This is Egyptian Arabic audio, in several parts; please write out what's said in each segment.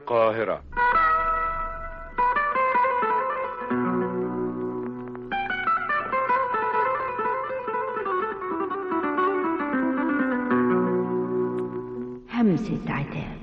القاهرة همسة عتاب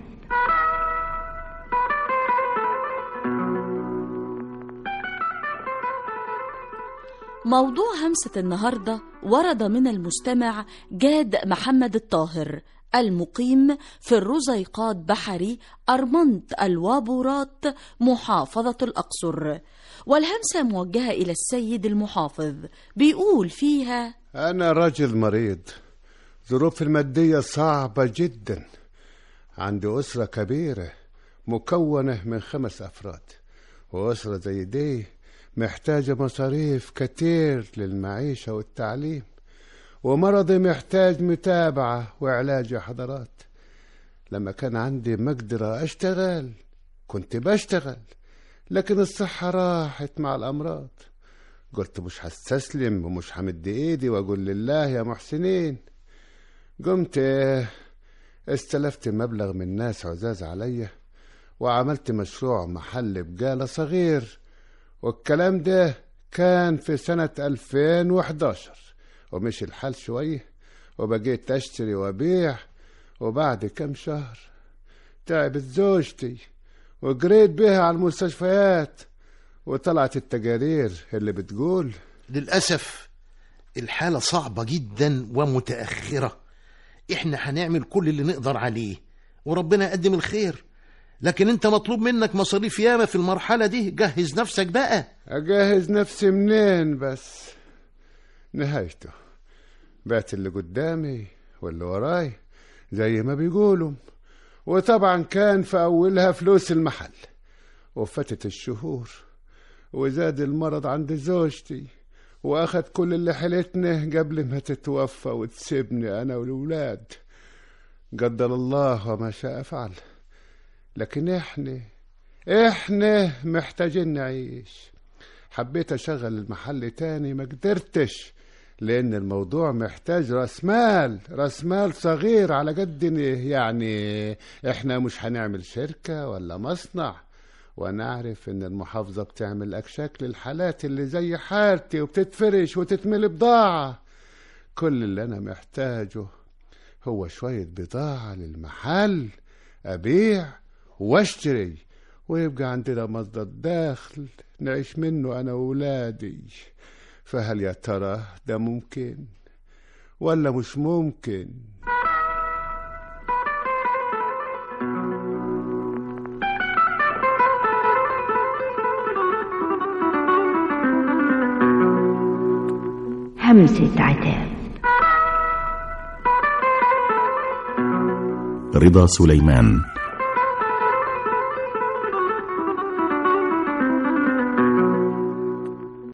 موضوع همسة النهاردة ورد من المستمع جاد محمد الطاهر المقيم في الرزيقات بحري أرمنت الوابورات محافظة الأقصر والهمسة موجهة إلى السيد المحافظ بيقول فيها أنا راجل مريض ظروف المادية صعبة جدا عندي أسرة كبيرة مكونة من خمس أفراد وأسرة زي دي محتاجة مصاريف كتير للمعيشة والتعليم ومرضي محتاج متابعة وعلاج يا حضرات لما كان عندي مقدرة أشتغل كنت بشتغل لكن الصحة راحت مع الأمراض قلت مش هستسلم ومش همد إيدي وأقول لله يا محسنين قمت إيه، استلفت مبلغ من ناس عزاز عليا وعملت مشروع محل بقالة صغير والكلام ده كان في سنة 2011 ومشي الحال شوية وبقيت أشتري وأبيع وبعد كم شهر تعبت زوجتي وجريت بيها على المستشفيات وطلعت التقارير اللي بتقول للأسف الحالة صعبة جدا ومتأخرة احنا هنعمل كل اللي نقدر عليه وربنا يقدم الخير لكن انت مطلوب منك مصاريف ياما في المرحلة دي جهز نفسك بقى أجهز نفسي منين بس نهايته بعت اللي قدامي واللي وراي زي ما بيقولوا وطبعا كان في أولها فلوس المحل وفتت الشهور وزاد المرض عند زوجتي وأخد كل اللي حيلتنا قبل ما تتوفى وتسيبني أنا والولاد قدر الله وما شاء فعل لكن إحنا إحنا محتاجين نعيش حبيت أشغل المحل تاني ما قدرتش لأن الموضوع محتاج راس مال راس مال صغير على قد يعني إحنا مش هنعمل شركة ولا مصنع وأنا أعرف إن المحافظة بتعمل أكشاك للحالات اللي زي حالتي وبتتفرش وتتملي بضاعة كل اللي أنا محتاجه هو شوية بضاعة للمحل أبيع واشتري ويبقى عندنا مصدر دخل نعيش منه أنا وولادي فهل يا ترى ده ممكن ولا مش ممكن همسة عتاب رضا سليمان